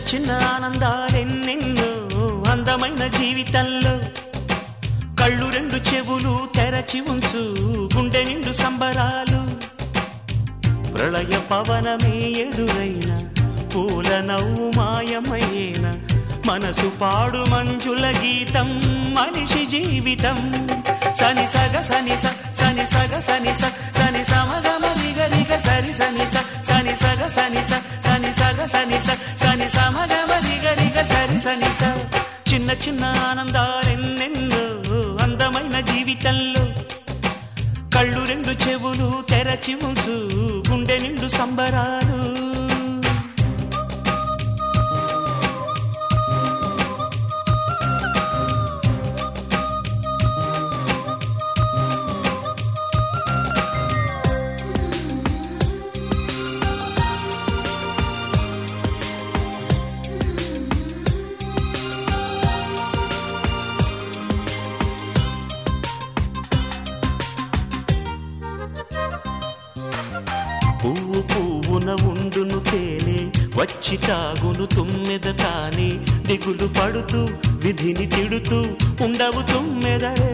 చిన్న ఆనందాలెన్నెన్నో అందమైన జీవితంలో కళ్ళు రెండు చెవులు తెరచి ఉంచు గుండె నిండు సంబరాలు ప్రళయ పవనమే ఎదురైన పూల నవ్వు మాయమయ్యేన మనసు పాడు మంజుల గీతం మనిషి జీవితం సని సగ సని స సని సగ సని స సని సమగమ రిగ రిగ సరి సని స సని సగ సని స సని సగ సని స సని సమగమ రిగ రిగ సరి సని స చిన్న చిన్న ఆనందాలెన్నెన్నో అందమైన జీవితంలో కళ్ళు రెండు చెవులు తెరచి ఉంచు గుండె నిండు సంబరాలు పువ్వు పువ్వున ఉండును తేనె వచ్చి తాగును తుమ్మెద తానే దిగులు పడుతూ విధిని తిడుతూ ఉండవు తుమ్మెదలే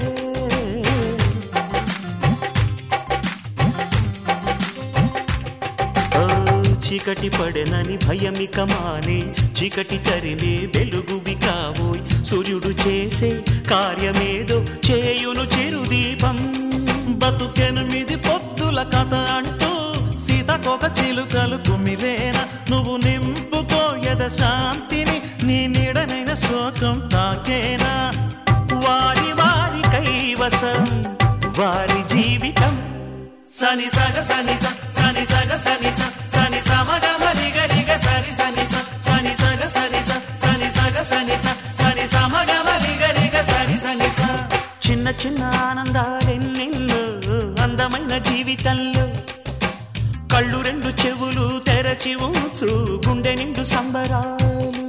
ఓ, చీకటి పడెనని భయమిక మానే చీకటి తరిమే వెలుగువి కావోయ్ సూర్యుడు చేసే కార్యమేదో చేయును చిరుదీపం బతుకెనిమిది పొద్దుల కథ అంటూ సీతకొక చిలుకలు కుమిలేన నువ్వు నింపుకోయద శాంతిని నీ నీడనైన శోకం తాకేనా వారి వారి కైవసం వారి జీవితం సని సగ సని స సని సగ సని స సని సమగ మరి గరిగ సరి సని స సని సగ సని స సని సగ సని స సని సమగ మరి గరిగ సరి సని స చిన్న చిన్న ఆనందాలెన్నెన్నో అందమైన జీవితంలో కళ్ళు రెండు చెవులు తెరచి ఉంచు గుండె నిండు సంబరాలు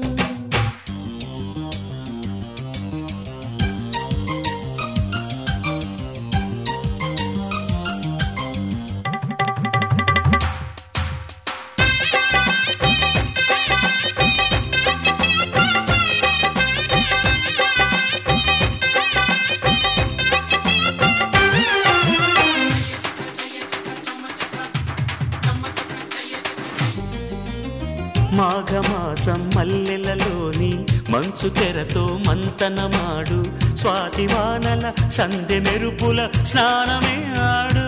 మాఘమాసం మల్లెలలోని మంచు తెరతో మంతనమాడు స్వాతి వానల సందె మెరుపుల స్నానమే ఆడు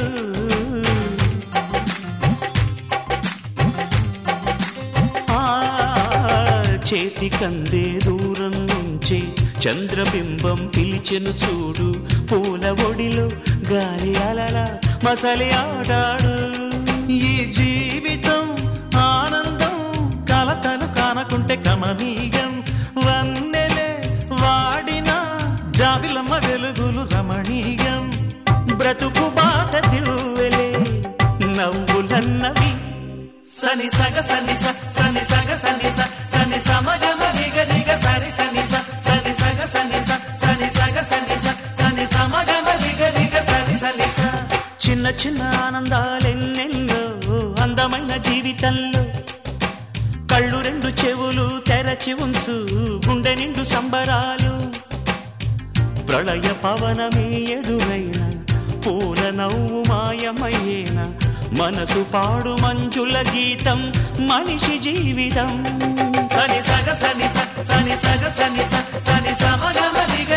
ఆ చేతి కందే దూరం నుంచి చంద్రబింబం పిలిచెను చూడు పూల ఒడిలో గాలి అలల మసలి ఆడాడు ఈ జీవితం ఆనందం కలతలు కానకుంటే కమనీయం వన్నెలే వాడిన జాబిలమ్మ వెలుగులు రమణీయం బ్రతుకు బాట దిల్వెలే నవ్వులన్నవి సని సగ సని స సని సగ సని స సని సమగ మరి గరిగ సరి సని స సని సగ సని స సని సగ సని స సని సమగ మరి గరిగ సరి సని స చిన్న చిన్న ఆనందాలెన్నెన్నో అందమైన జీవితంలో కళ్ళు రెండు చెవులు తెరచి ఉంచు గుండె నిండు సంబరాలు ప్రళయ పవనమే ఎదురైన పూల నవ్వు మాయమయ్యేన మనసు పాడు మంజుల గీతం మనిషి జీవితం సని సగ సని స సని సగ సని స సని సమగ మరి